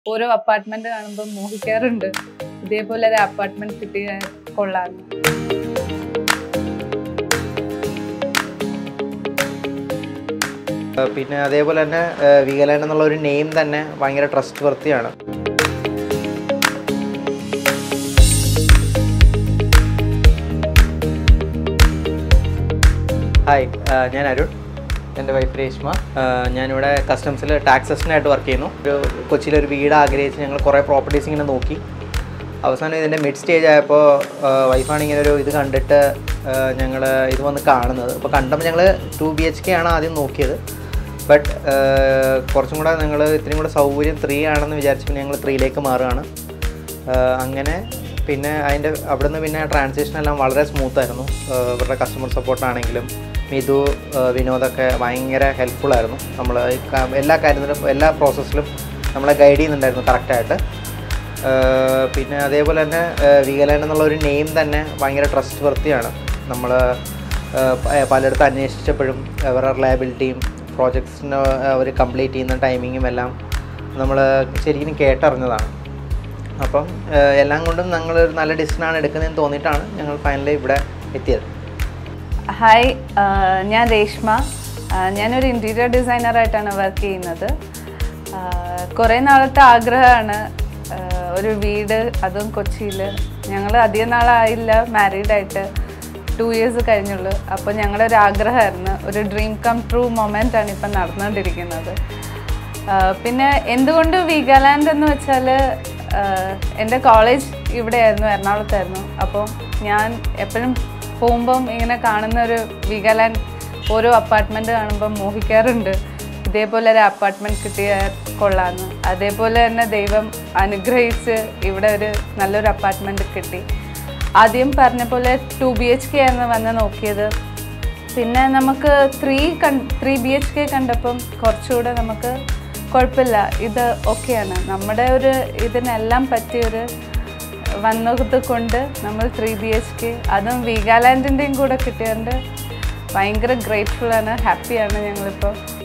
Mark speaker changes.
Speaker 1: ഓരോ അപ്പാർട്ട്മെന്റ് കാണുമ്പോൾ മോഹിക്കാറുണ്ട് ഇതേപോലെ ഒരു അപ്പാർട്ട്മെന്റ് കിട്ടിയ കൊള്ളാന്ന്
Speaker 2: ഏഹ് പിന്നെ അതേപോലെ തന്നെ വീഗലാൻഡ് എന്നുള്ള ഒരു നെയിം തന്നെ ഭയങ്കര ട്രസ്റ്റ് വർത്തിയാണ് ഹായ് ഏഹ് ഞാൻ അരുൺ എൻ്റെ വൈഫ് രേഷ്മ ഏഹ് ഞാനിവിടെ കസ്റ്റംസിൽ ടാക്സ് അസിസ്റ്റൻ്റായിട്ട് വർക്ക് ചെയ്യുന്നു ഒരു കൊച്ചിയിലൊരു വീട് ആഗ്രഹിച്ച് ഞങ്ങൾ കുറേ പ്രോപ്പർട്ടീസ് ഇങ്ങനെ നോക്കി അവസാനം ഇതിൻ്റെ മിഡ് സ്റ്റേജ് ആയപ്പോൾ വൈഫാണ് ഇങ്ങനെ ഒരു ഇത് കണ്ടിട്ട് ഞങ്ങൾ ഇത് വന്ന് കാണുന്നത് അപ്പോൾ കണ്ടപ്പോൾ ഞങ്ങൾ ടു ബി എച്ച് കെ ആണ് ആദ്യം നോക്കിയത് ബട്ട് കുറച്ചും കൂടെ ഞങ്ങൾ ഇത്രയും കൂടെ സൗകര്യം ത്രീ ആണെന്ന് വിചാരിച്ച് ഞങ്ങൾ ത്രീയിലേക്ക് മാറുകയാണ് ആഹ് അങ്ങനെ പിന്നെ അതിൻ്റെ അവിടുന്ന് പിന്നെ ട്രാൻസാക്ഷൻ എല്ലാം വളരെ സ്മൂത്ത് ആയിരുന്നു ആഹ് ഇവരുടെ കസ്റ്റമർ സപ്പോർട്ടാണെങ്കിലും മിതു ആഹ് വിനോദൊക്കെ ഭയങ്കര ഹെൽപ്ഫുൾ ആയിരുന്നു നമ്മൾ എല്ലാ കാര്യത്തിലും എല്ലാ പ്രോസസ്സിലും നമ്മളെ ഗൈഡ് ചെയ്യുന്നുണ്ടായിരുന്നു കറക്റ്റായിട്ട് പിന്നെ അതേപോലെ തന്നെ വീഗലാൻഡ് എന്നുള്ള ഒരു നെയിം തന്നെ ഭയങ്കര ട്രസ്റ്റ് വർത്തിയാണ് നമ്മൾ പലയിടത്ത് അന്വേഷിച്ചപ്പോഴും അവരുടെ റിലയബിലിറ്റിയും പ്രോജക്ട്സിന് അവർ കംപ്ലീറ്റ് ചെയ്യുന്ന ടൈമിങ്ങും എല്ലാം നമ്മൾ ശരിക്കും കേട്ടറിഞ്ഞതാണ് അപ്പം ഏഹ് എല്ലാം കൊണ്ടും ഞങ്ങൾ ഒരു നല്ല ഡിസിഷനാണ് എടുക്കുന്നതെന്ന് തോന്നിയിട്ടാണ് ഞങ്ങൾ ഫൈനലി ഇവിടെ എത്തിയത്
Speaker 1: ഹായ് ആഹ് ഞാൻ രേഷ്മ ആഹ് ഞാനൊരു ഇൻറ്റീരിയർ ഡിസൈനറായിട്ടാണ് വർക്ക് ചെയ്യുന്നത് ആഹ് കുറേ നാളത്തെ ആഗ്രഹമാണ് ആഹ് ഒരു വീട് അതും കൊച്ചിയിൽ ഞങ്ങൾ അധികം നാളായില്ല മാരീഡായിട്ട് ടു ഇയേഴ്സ് കഴിഞ്ഞുള്ളൂ അപ്പോൾ ഞങ്ങളുടെ ഒരു ആഗ്രഹമായിരുന്നു ഒരു ഡ്രീം കം ട്രൂ മൊമെൻ്റ് ആണ് ഇപ്പം നടന്നുകൊണ്ടിരിക്കുന്നത് ആഹ് പിന്നെ എന്തുകൊണ്ട് വീഗാലാൻഡ് എന്ന് വെച്ചാൽ എൻ്റെ കോളേജ് ഇവിടെയായിരുന്നു എറണാകുളത്തായിരുന്നു അപ്പോൾ ഞാൻ എപ്പോഴും പോകുമ്പം ഇങ്ങനെ കാണുന്ന ഒരു വീഗാലാൻഡ് ഓരോ അപ്പാർട്ട്മെൻറ്റ് കാണുമ്പോൾ മോഹിക്കാറുണ്ട് ഇതേപോലെ ഒരു അപ്പാർട്ട്മെൻറ്റ് കിട്ടിയ കൊള്ളാമെന്ന് അതേപോലെ തന്നെ ദൈവം അനുഗ്രഹിച്ച് ഇവിടെ ഒരു നല്ലൊരു അപ്പാർട്ട്മെൻറ്റ് കിട്ടി ആദ്യം പറഞ്ഞ പോലെ ടു ബി എച്ച് കെ ആയിരുന്നു വന്ന് നോക്കിയത് പിന്നെ നമുക്ക് ത്രീ കൺ ത്രീ ബി എച്ച് കെ കണ്ടപ്പം കുറച്ചുകൂടെ നമുക്ക് കുഴപ്പമില്ല ഇത് ഓക്കെയാണ് നമ്മുടെ ഒരു ഇതിനെല്ലാം പറ്റിയൊരു വന്നത് കൊണ്ട് നമ്മൾ ത്രീ ബി എച്ച് കെ അതും വീഗാലാൻഡിൻ്റെയും കൂടെ കിട്ടിയതുകൊണ്ട് ഭയങ്കര ഗ്രേറ്റ്ഫുൾ ആണ് ഹാപ്പിയാണ് ഞങ്ങളിപ്പോൾ